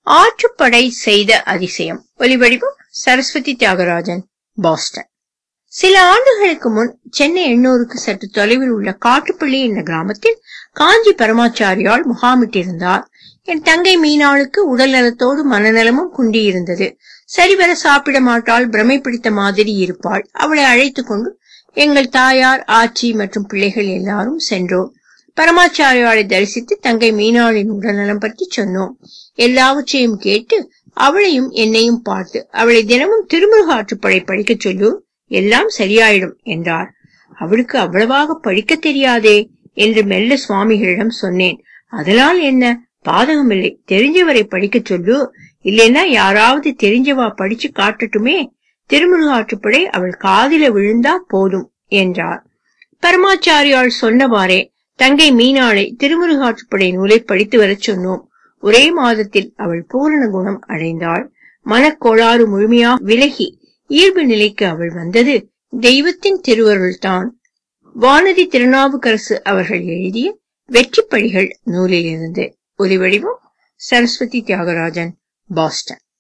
ஆற்றுப்படை செய்த அதிசயம் ஒலிவடிவம் சரஸ்வதி தியாகராஜன் பாஸ்டன் சில ஆண்டுகளுக்கு முன் சென்னை எண்ணூருக்கு சற்று தொலைவில் உள்ள காட்டுப்பள்ளி என்ற கிராமத்தில் காஞ்சி பரமாச்சாரியால் முகாமிட்டிருந்தார் என் தங்கை மீனாளுக்கு உடல் நலத்தோடு மனநலமும் குண்டியிருந்தது சரிவர சாப்பிட மாட்டாள் பிரமை பிடித்த மாதிரி இருப்பாள் அவளை அழைத்துக் கொண்டு எங்கள் தாயார் ஆச்சி மற்றும் பிள்ளைகள் எல்லாரும் சென்றோம் பரமாச்சாரியாரை தரிசித்து தங்கை மீனாளின் உடல்நலம் பற்றி சொன்னோம் எல்லாவற்றையும் கேட்டு அவளையும் என்னையும் பார்த்து அவளை தினமும் திருமுருகாற்றுப்படை படிக்கச் சொல்லு எல்லாம் சரியாயிடும் என்றார் அவளுக்கு அவ்வளவாக படிக்க தெரியாதே என்று மெல்ல சுவாமிகளிடம் சொன்னேன் அதனால் என்ன பாதகமில்லை தெரிஞ்சவரை படிக்கச் சொல்லு இல்லைன்னா யாராவது தெரிஞ்சவா படிச்சு காட்டட்டுமே திருமுருகாற்றுப்படை அவள் காதில விழுந்தா போதும் என்றார் பரமாச்சாரியால் சொன்னவாறே தங்கை மீனாளை திருமுருகாற்றுப்படை நூலை படித்து வரச் சொன்னோம் ஒரே மாதத்தில் அவள் பூரண குணம் அடைந்தாள் மனக்கோளாறு முழுமையாக விலகி இயல்பு நிலைக்கு அவள் வந்தது தெய்வத்தின் திருவருள்தான் வானதி திருநாவுக்கரசு அவர்கள் எழுதிய வெற்றிப்படிகள் நூலிலிருந்து ஒலிவடிவம் சரஸ்வதி தியாகராஜன் பாஸ்டன்